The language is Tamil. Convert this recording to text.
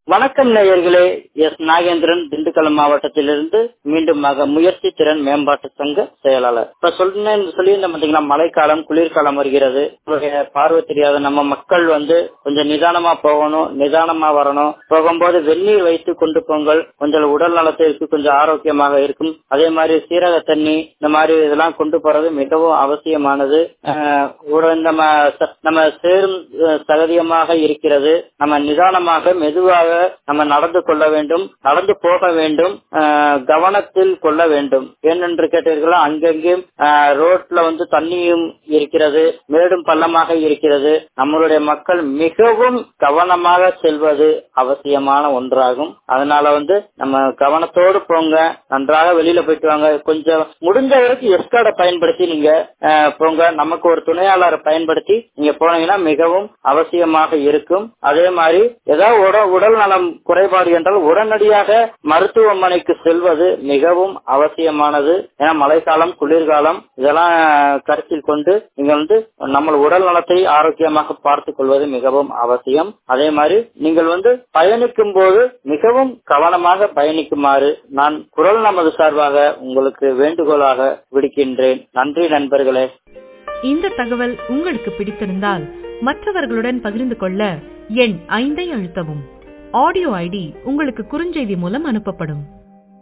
வணக்கம் நேயர்களே எஸ் நாகேந்திரன் திண்டுக்கல் மாவட்டத்திலிருந்து மீண்டும் மக முயற்சி திறன் மேம்பாட்டு சங்க செயலாளர் இப்ப சொன்னேன் சொல்லியிருந்தேன் பாத்தீங்களா மழைக்காலம் குளிர்காலம் வருகிறது உங்களுடைய பார்வை தெரியாத நம்ம மக்கள் வந்து கொஞ்சம் நிதானமா போகணும் நிதானமா வரணும் போகும்போது வெந்நீர் வைத்து கொண்டு போங்கள் கொஞ்சம் உடல் நலத்திற்கு கொஞ்சம் ஆரோக்கியமாக இருக்கும் அதே மாதிரி சீரக தண்ணி இந்த மாதிரி இதெல்லாம் கொண்டு போறது மிகவும் அவசியமானது அஹ், ஒரு நம்ம ச- நம்ம சேரும் அஹ், சகதியமாக இருக்கிறது நம்ம நிதானமாக மெதுவாக நம்ம நடந்து கொள்ள வேண்டும் நடந்து போக வேண்டும் அஹ், கவனத்தில் கொள்ள வேண்டும் ஏனென்று கேட்டீர்களா அங்கங்கே அஹ், ரோட்ல வந்து தண்ணியும் இருக்கிறது மேடும் பள்ளமாக இருக்கிறது நம்மளுடைய மக்கள் மிகவும் கவனமாக செல்வது அவசியமான ஒன்றாகும் அதனால வந்து நம்ம கவனத்தோடு போங்க நன்றாக வெளியில போயிட்டு வாங்க கொஞ்சம் முடிஞ்ச வரைக்கும் எஸ்கார்டை பயன்படுத்தி நீங்க அஹ், போங்க நமக்கு ஒரு துணையாளரை பயன்படுத்தி நீங்க போனீங்கன்னா மிகவும் அவசியமாக இருக்கும் அதே மாதிரி ஏதாவது உட- உடல் நலம் குறைபாடு என்றால் உடனடியாக மருத்துவமனைக்கு செல்வது மிகவும் அவசியமானது ஏன்னா மழைக்காலம் குளிர்காலம் இதெல்லாம் கருத்தில் கொண்டு நீங்க வந்து நம்ம உடல் நலத்தை ஆரோக்கியமாக பார்த்துக் கொள்வது மிகவும் அவசியம் அதே மாதிரி நீங்கள் வந்து பயணிக்கும் போது மிகவும் கவனமாக பயணிக்குமாறு நான் குரல் நமது சார்பாக உங்களுக்கு வேண்டுகோளாக விடுக்கின்றேன் நன்றி நண்பர்களே இந்த தகவல் உங்களுக்கு பிடித்திருந்தால் மற்றவர்களுடன் பகிர்ந்து கொள்ள எண் ஐந்தை அழுத்தவும் ஆடியோ ஐடி உங்களுக்கு குறுஞ்செய்தி மூலம் அனுப்பப்படும்